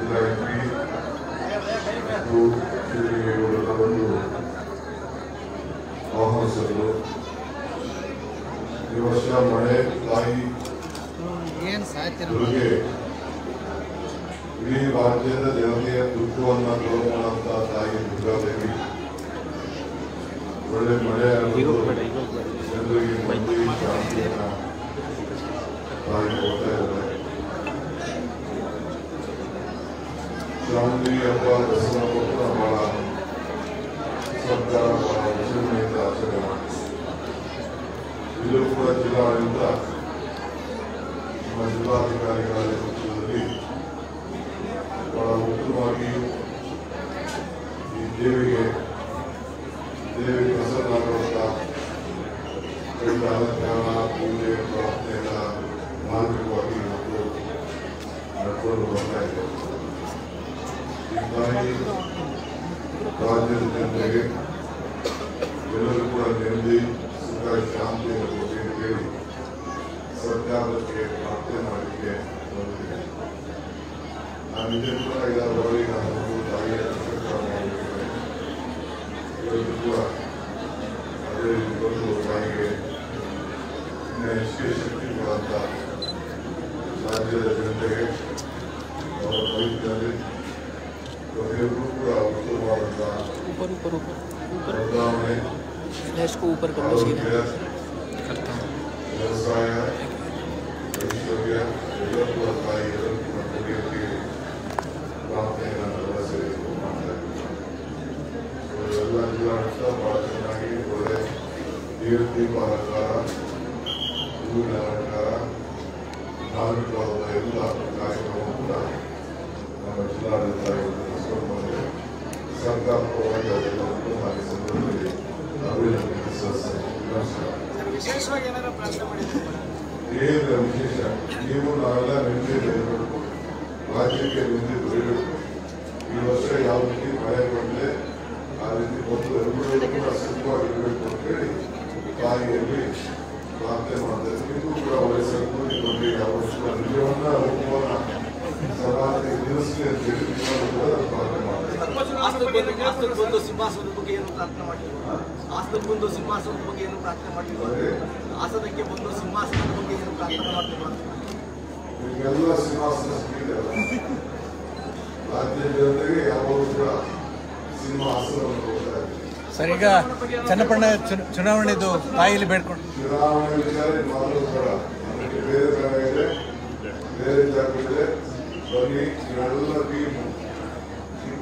ಜಿಲ್ಲಾ M P ಮತ್ತು ಶಿವಲಿಂಗೇಗೌಡರ ಒಂದು ಆಹ್ವಾನಿಸಿದರು ಈ ವರ್ಷ ಮಳೆ ತಾಯಿ ಏನ್ ಸಾಯ್ತಿರ ದುರ್ಗೆ ಇಡೀ ರಾಜ್ಯದ ಜನತೆಯ ದುಃಖವನ್ನು ದೂರ ಮಾಡುವಂತ ತಾಯಿ ದುರ್ಗಾದೇವಿ ಒಳ್ಳೆ ಮಳೆ ಅನ್ನೋದು ಜನರಿಗೆ ನೆಮ್ಮದಿ ಶಾಂತಿಯನ್ನ ತಾಯಿ ಕೊಡ್ತಾ ಇದ್ದಾರೆ ಚಾಮುಂಡಿ ಹಬ್ಬ ದಸರಾ ಹಬ್ಬ ಬಹಳ ಸರ್ಕಾರ ಬಹಳ ವಿಜೃಂಭಣೆಯಿಂದ ಆಚರಣೆ ಮಾಡಿದೆ ಇಲ್ಲೂ ಕೂಡ ಜಿಲ್ಲಾಡಳಿತ ನಮ್ಮ ಜಿಲ್ಲಾಧಿಕಾರಿಗಳ ನೇತೃತ್ವದಲ್ಲಿ ಬಹಳ ಉತ್ತಮವಾಗಿ ಈ ದೇವಿಗೆ ದೇವಿ ಪ್ರಸನ್ನಾಗುವಂತ ಕೈಲ ಅಲಂಕಾರ ಪೂಜೆ ಪ್ರಾರ್ಥನೆಗಳ ಮಾರ್ಮಿಕವಾಗಿ ಇವತ್ತು ನಡ್ಕೊಂಡು ಬರ್ತಾ ಇದೆ ಈ ತಾಯಿ ರಾಜ್ಯದ ಜನತೆಗೆ ಎಲ್ಲರೂ ಕೂಡ ನೆಮ್ಮದಿ ಸುಖ ಶಾಂತಿಯನ್ನು ಕೊಡಿ ಅಂತ ಹೇಳಿ ಸರ್ಕಾರಕ್ಕೆ ಪ್ರಾರ್ಥನೆ ಮಾಡಲಿಕ್ಕೆ ಬಂದಿದೆ ನಾನು ಇದೇ ಕೂಡ ಐದಾರು ಬಾರಿ ನಾನು ತಾಯಿಯ ನಮಸ್ಕಾರ ಮಾಡಿದ್ದೇನೆ ಇವತ್ತು ಕೂಡ ಅದೇ ರೀತಿ ಬಂದು ತಾಯಿಗೆ ಇನ್ನು ಹೆಚ್ಚಿಗೆ ಶಕ್ತಿ ಕೊಡುವಂತ ರಾಜ್ಯದ ಜನತೆಗೆ ಅವರ ಬದುಕಿನಲ್ಲಿ ಪ್ರತಿಯೊಬ್ಬರು ಕೂಡ ಉತ್ತಮವಾದಂತಹ ऊपर ऊपर ऊपर ऊपर ವರ್ಗಾವಣೆ फ्लैश को ऊपर कर लो सीधा ಆರೋಗ್ಯ करता हूँ ವ್ಯವಸಾಯ ಐಶ್ವರ್ಯ ಎಲ್ಲಕ್ಕೂ ತಾಯಿ ಎಲ್ಲರೂ ಕೂಡ ಕೊಡಿಯಕ್ಕೆ ಪ್ರಾರ್ಥನೆಯನ್ನು ನಾವೆಲ್ಲ ಸೇರಿಕೊಂಡು ಮಾಡ್ತಾ ಇದ್ದೀವಿ ಎಲ್ಲ ಜಿಲ್ಲಾಡಳಿತ ಬಹಳ ಚೆನ್ನಾಗಿ ಒಳ್ಳೆ ದೇವ ದೀಪ ಅಲಂಕಾರ ಹೂವಿನ ಅಲಂಕಾರ ಧಾರ್ಮಿಕವಾದ ಎಲ್ಲ ಕಾರ್ಯಕ್ರಮ ಕೂಡ ನಮ್ಮ ಜಿಲ್ಲಾಡಳಿತ ಇವತ್ತು ನಡೆಸ್ಕೊಂಡು ಬಂದಿದೆ ಸರ್ಕಾರ ಪರವಾಗಿ ಅವರೆಲ್ಲರಿಗೂ ಹಾಗೆ ಸಂದರ್ಭದಲ್ಲಿ ಅಭಿನಂದನೆ ಸಲ್ಲಿಸ್ತೇನೆ ನಮಸ್ಕಾರ ವಿಶೇಷವಾಗಿ ಏನಾದ್ರು ಪ್ರಾರ್ಥನೆ ಮಾಡಿದ್ರು ಏನಿಲ್ಲ ವಿಶೇಷ ನೀವು ನಾವೆಲ್ಲ ನೆಮ್ಮದಿ ಬೆಳಿಬೇಕು ರಾಜ್ಯಕ್ಕೆ ನೆಮ್ಮದಿ ಬೆಳಿಬೇಕು ಈ ವರ್ಷ ಯಾವ ರೀತಿ ಮಳೆ ಬಂದ್ರೆ ಆ ರೀತಿ ಬಂದು ಎಲ್ಲರೂ ಕೂಡ ಸುಖವಾಗಿರ್ಬೇಕು ಅಂತ ಹೇಳಿ ತಾಯಿಯಲ್ಲಿ ಪ್ರಾರ್ಥನೆ ಮಾಡ್ತಾರೆ ನಿಮಗೂ ಕೂಡ ಒಳ್ಳೆ ಸಂತೋಷ ಬಂದು ಯಾವ ವರ್ಷ ನಿಜವನ್ನ ರೂಪವನ್ನ ಸಮಾಜ ನಿಲ್ಲಿಸಲಿ ಅಂತ ಹೇಳಿ ನಿಮ್ಮನ್ನು ಕೂಡ ನಾನು ಪ್ರಾರ್ಥನೆ ಮಾಡ್ತೇನೆ ಆಸ್ತದ ಬಂದು ಆಸ್ತದ ಬಂದು ಸಿಂಹಾಸನದ ಬಗ್ಗೆ ಏನು ಪ್ರಾರ್ಥನೆ ಮಾಡಿದ್ರು ಆಸ್ತದ ಬಂದು ಸಿಂಹಾಸನದ ಬಗ್ಗೆ ಏನು ಪ್ರಾರ್ಥನೆ ಮಾಡಿದ್ರು ಆಸನಕ್ಕೆ ಬಂದು ಸಿಂಹಾಸನದ ಬಗ್ಗೆ ಏನು ಪ್ರಾರ್ಥನೆ ಮಾಡಿದ್ರು ನಿಮಗೆಲ್ಲ ಸಿಂಹಾಸನ ಸಿಕ್ಕಿದೆಯಲ್ಲ ರಾಜ್ಯ ಜನತೆಗೆ ಯಾವಾಗಲೂ ಕೂಡ ಸಿಂಹಾಸನವನ್ನು ಕೊಡ್ತಾ ಇದ್ದೀವಿ ಸರ್ ಈಗ ಚನ್ನಪಣ್ಣ ಚುನ- ಚುನಾವಣೆದು ತಾಯಿಲಿ ಬೇಡ್ಕೊಂಡು ಚುನಾವಣೆ ವಿಚಾರ ಮಾಡಲು ಬೇಡ ನಮಗೆ ಬೇರೆ ಜಾಗ ಇದೆ ಬೇರೆ ಜಾಗ ಇದೆ ಬನ್ನಿ ನೀವೆಲ್ಲ ಟೀಮು ಈಗ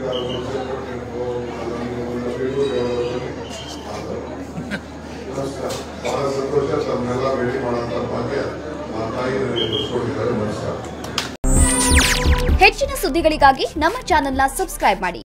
ನಮಸ್ಕಾರ ಬಹಳ ಸಂತೋಷ ತಮ್ಮನ್ನೆಲ್ಲ ಭೇಟಿ ಮಾಡೋಂಥ ಭಾಗ್ಯ ಆ ತಾಯಿ ನನಗೆ ತೋರಿಸ್ಕೊಂಡಿದ್ದಾರೆ ನಮಸ್ಕಾರ ಹೆಚ್ಚಿನ ಸುದ್ದಿಗಳಿಗಾಗಿ ನಮ್ಮ ಚಾನೆಲ್ನ ಸಬ್ಸ್ಕ್ರೈಬ್ ಮಾಡಿ